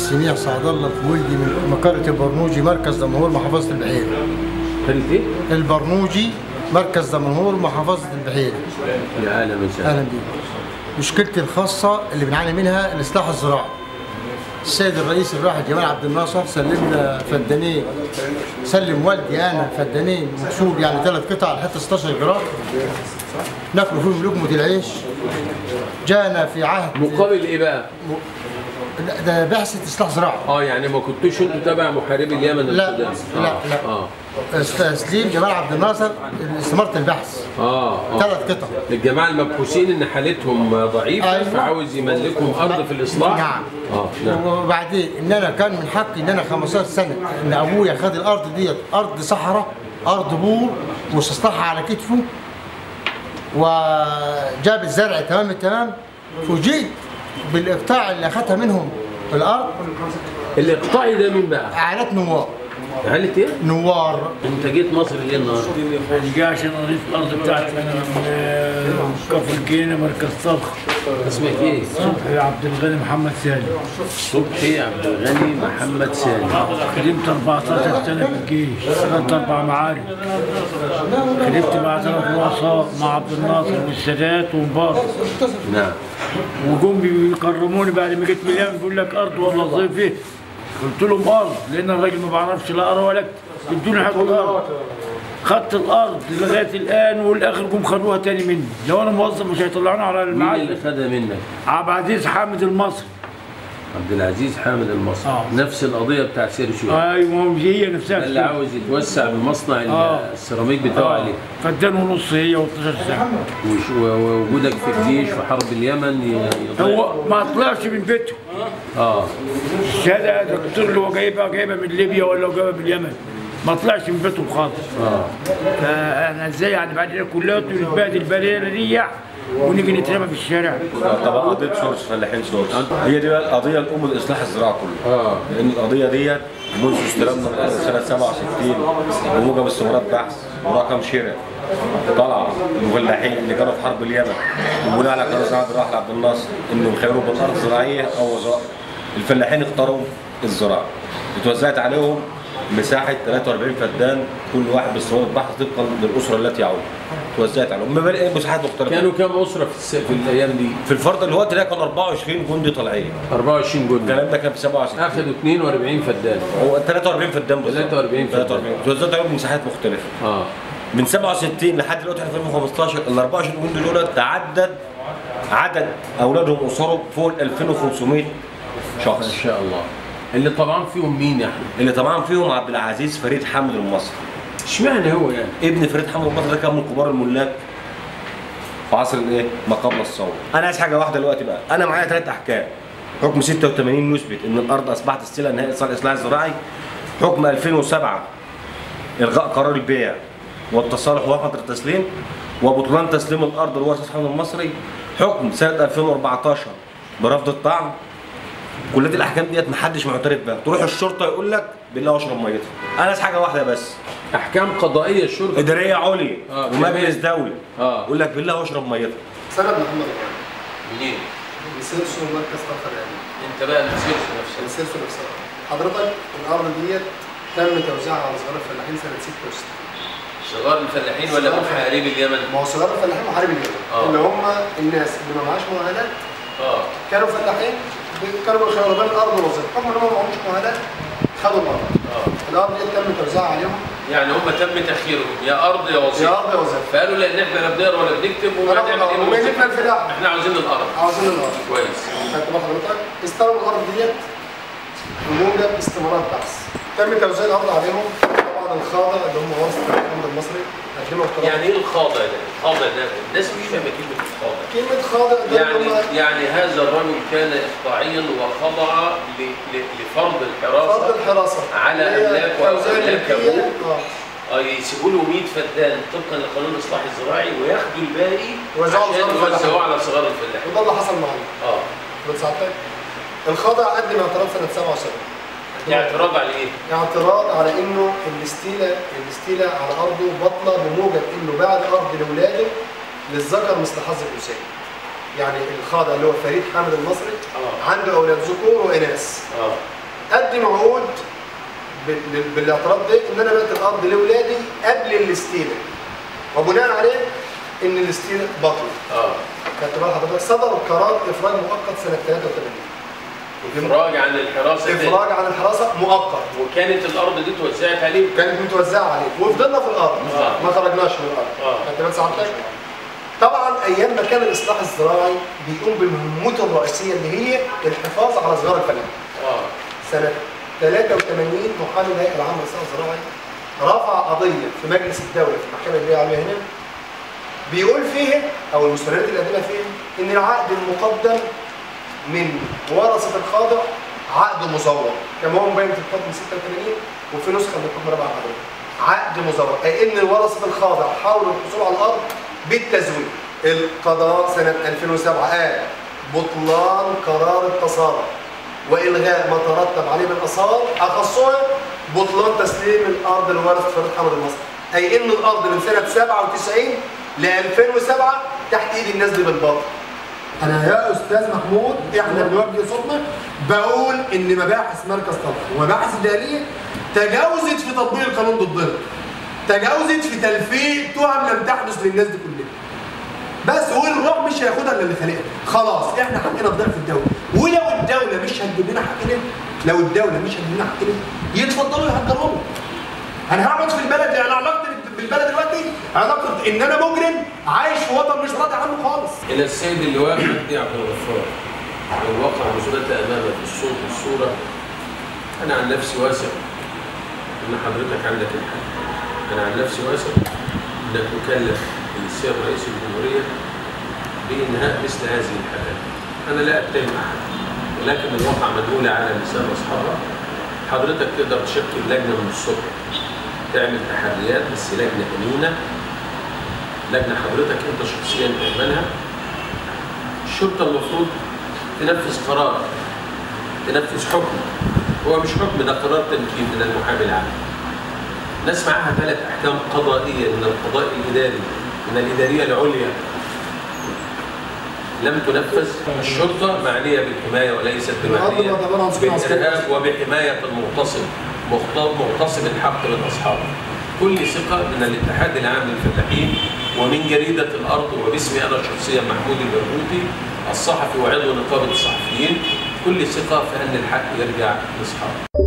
سميع سعد الله الفولدي من مقرة البرنوجي مركز دمنهور محافظة البحيرة قرية ايه؟ البرنوجي مركز دمنهور محافظة البحيرة يا اهلا وسهلا أهلا بيك مشكلتي الخاصة اللي بنعاني منها الإصلاح الزراعي السيد الرئيس الراحل جمال عبد الناصر سلمنا فدانين سلم والدي انا فدانين مكسوب يعني ثلاث قطع لحد 16 جرام ناكلوا فيهم لقمه العيش جانا في عهد مقابل ايه بقى؟ لا، ده بعثه اصلاح زراعي اه يعني ما كنتوش انتوا تبع محاربي اليمن لا، القدام لا، آه. لا. اه تسليم جمال عبد الناصر استماره البحث اه اه ثلاث قطع الجماعه المبحوثين ان حالتهم ضعيفه أيوة. فعاوز يملكهم ارض في الاصلاح نعم اه نعم وبعدين ان انا كان من حقي ان انا 15 سنه ان ابويا خد الارض ديت ارض صحراء ارض بور واستصلحها على كتفه وجاب الزرع تمام التمام فوجئت بالاقطاع اللي اخذها منهم الارض الاقطاعي ده مين بقى؟ عائلات نوار عائله ايه؟ نوار انت جيت مصر ليه النهارده؟ جه عشان اضيف الارض بتاعتي انا من آه، كفر الجينه مركز طبخ اسمك ايه؟ صبحي عبد الغني محمد سالم صبحي عبد الغني محمد سالم خدمت 14 سنه في الجيش اشتغلت اربع معارك خدمت مع ثلاث رؤساء مع عبد الناصر والسادات ومبارك نعم وجم بيكرموني بعد ما جيت من اليمن بيقول لك ارض ولا وظيفه ايه؟ قلت لهم ارض لان الراجل ما بعرفش لا ارى ولا اكتب ادوني حق الارض خدت الارض لغايه الان والاخر جم خدوها تاني مني لو انا موظف مش هيطلعوني على مين المعاش اللي خدها منك؟ عبد العزيز حامد المصري عبد العزيز حامد المصري آه. نفس القضيه بتاع سير شويه ايوه هي نفسها اللي عاوز يتوسع بمصنع آه. السيراميك بتاعه عليه فدان ونص هي و12 ساعه وش- و- ووجودك في الجيش وحرب اليمن ي- يضيع هو ما طلعش من بيته اه الشهاده دكتور اللي هو جايبها جايبها من ليبيا ولا جايبها من اليمن ما طلعش من بيته خالص اه فانا ازاي يعني بعد كده كلها نتبهدل البليله دي ونيجي نترمى في الشارع طبعا قضيه سورس فلاحين سورس هي دي بقى القضيه الام لاصلاح الزراعه كله اه لان القضيه ديت منذ استلامنا الارض سنه 67 بموجب استمارات بحث ورقم شراء طلع المفلاحين اللي كانوا في حرب اليمن وبناء على قرار سعد الراحل عبد الناصر انه يخيروا بين ارض زراعيه او وظائف الفلاحين اختاروا الزراعه اتوزعت عليهم مساحه 43 فدان كل واحد باستمارة بحث طبقا للاسره التي يعود توزعت عليهم مبالغ مساحات مختلفه كانوا كام اسره في, الس... في الايام دي؟ في الفرد الوقت ده كان 24 جندي طالعين 24 جندي الكلام ده كان في 67 اخذوا 42 فدان هو 43 فدان بالظبط 43 فدان. 43 توزعت عليهم مساحات مختلفه اه من 67 لحد دلوقتي احنا في 2015 ال 24 جندي دول تعدد عدد اولادهم واسرهم فوق ال 2500 ما شخص شاء الله اللي طبعا فيهم مين يا احمد؟ اللي طبعا فيهم عبد العزيز فريد حامد المصري اشمعنى هو يعني؟ ابن فريد حامد المصري ده كان من كبار الملاك في عصر الايه؟ ما قبل الثوره. انا عايز حاجه واحده دلوقتي بقى، انا معايا ثلاث احكام. حكم 86 يثبت ان الارض اصبحت السلة نهائي اصلاح الاصلاح الزراعي. حكم 2007 الغاء قرار البيع والتصالح وفتره التسليم وبطلان تسليم الارض لورثه حامد المصري. حكم سنه 2014 برفض الطعن كل دي الاحكام ديت محدش معترف بها تروح الشرطه يقول لك بالله اشرب ميتها انا عايز حاجه واحده بس احكام قضائيه الشرطه اداريه عليا آه، ومجلس كمان. دولي آه. يقول لك بالله واشرب ميتها سند محمد إبراهيم منين؟ من سيرسو مركز طرف العلم انت بقى المسير نفسك من سيرسو نفسها حضرتك الارض ديت تم توزيعها على صغار الفلاحين سنه 66 صغار الفلاحين ولا محاربي اليمن؟ ما هو صغار الفلاحين محارب اليمن آه. اللي هم الناس اللي ما معاش مؤهلات اه كانوا فلاحين كانوا بيخيروا بين الارض والوظيفه حكم ان هم ما معهمش مؤهلات خدوا الارض اه الارض دي تم توزيعها عليهم يعني هم تم تخييرهم يا ارض يا وظيفه يا ارض يا وظيفه فقالوا لان احنا لا بنقرا ولا بنكتب وما آه، نعمل ايه وما بالوظيفة؟ جبنا الفلاح احنا عاوزين الارض عاوزين الارض كويس خدت بال حضرتك استلموا الارض ديت بموجب استمارات بحث تم توزيع الارض عليهم طبعا الخاضع اللي هم ورثه الحمد المصري 2013 يعني ايه الخاضع ده؟ الخاضع ده الناس مش فاهمه كلمه الخاضع كلمه خاضع ده اللي يعني هم يعني هذا الرجل كان اقطاعيا وخضع ل- ل- لفرض فرض الحراسه الحراسه على اللي هي أملاك توزيع وأملاك الملكية. أبوه. آه. اه يسيبوا له 100 فدان طبقا لقانون الاصلاح الزراعي وياخدوا الباقي يوزعوا عشان على صغار يوزعوه الفلاحين. على صغار الفلاحين وده اللي حصل معانا اه من ساعتها الخاضع قدم اعتراض سنه 77 يعني اعتراض على ايه؟ اعتراض على انه الاستيلاء الاستيلاء على ارضه بطله بموجب انه باع الارض لاولاده للذكر مثل حظ الانثيين. يعني الخاضع اللي هو فريد حامد المصري اه عنده اولاد ذكور واناث اه قدم عقود بال- بال- بالاعتراض ده ان انا بعت الارض لاولادي قبل الاستيلاء وبناء عليه ان الاستيلاء باطل اه خدت بال حضرتك صدر قرار افراج مؤقت سنه 83 افراج عن الحراسه تاني. افراج عن الحراسه مؤقت وكانت الارض دي توزعت عليه كانت متوزعه عليه وفضلنا في الارض آه. ما خرجناش من الارض آه. خدت بال سعادتك طبعا ايام ما كان الاصلاح الزراعي بيقوم بمهمته الرئيسيه اللي هي الحفاظ على صغار الفلاح اه سنة 83 محامي الهيئة العامة للإصلاح الزراعي رفع قضية في مجلس الدولة في المحكمة اللي هي عليها هنا بيقول فيها أو المستندات اللي قدمها فيها إن العقد المقدم من ورثة الخاضع عقد مزور كما هو مبين في القانون 86 وفي نسخة من الحكم رابع حضرتك عقد مزور أي إن ورثة الخاضع حاولوا الحصول على الأرض بالتزوير القضاء سنة 2007 قال بطلان قرار التصالح والغاء ما ترتب عليه من اثار اخصها بطلان تسليم الارض لورثه فريد حمد المصري اي ان الارض من سنه 97 ل 2007 تحت ايد الناس دي بالباطل انا يا استاذ محمود احنا بنوجه صوتنا بقول ان مباحث مركز طلق ومباحث الداخليه تجاوزت في تطبيق القانون ضدنا تجاوزت في تلفيق تهم لم تحدث للناس دي كلها بس والروح مش هياخدها الا اللي خالقها خلاص احنا حقنا بضعف الدوله ولو الدوله مش هتجيب لنا حقنا لو الدوله مش هتجيب لنا حقنا يتفضلوا يهجرونا انا هقعد في البلد انا علاقتي بالبلد دلوقتي علاقه ان انا مجرم عايش في وطن مش راضي عنه خالص الى السيد اللواء مجدي عبد الغفار الواقع مثبت امامك بالصوت والصوره انا عن نفسي واثق ان حضرتك عندك الحق انا عن نفسي واثق انك مكلف من السيد رئيس الجمهوريه بانهاء مثل هذه الحالات انا لا اتهم احد ولكن الواقع مدلول على لسان اصحابها حضرتك تقدر تشكل لجنه من الصبح تعمل تحريات بس لجنه امينه لجنه حضرتك انت شخصيا تأمنها الشرطه المفروض تنفذ قرار تنفذ حكم هو مش حكم ده قرار تمكين من المحامي العام ناس معاها ثلاث احكام قضائيه من القضاء الاداري من الاداريه العليا لم تنفذ الشرطه معنيه بالحمايه وليست بمعنيه بالارهاب وبحمايه المغتصب مغت- مغتصب الحق من اصحابه كل ثقه من الاتحاد العام للفلاحين ومن جريده الارض وباسمي انا شخصيا محمود البرغوثي الصحفي وعضو نقابه الصحفيين كل ثقه في ان الحق يرجع لاصحابه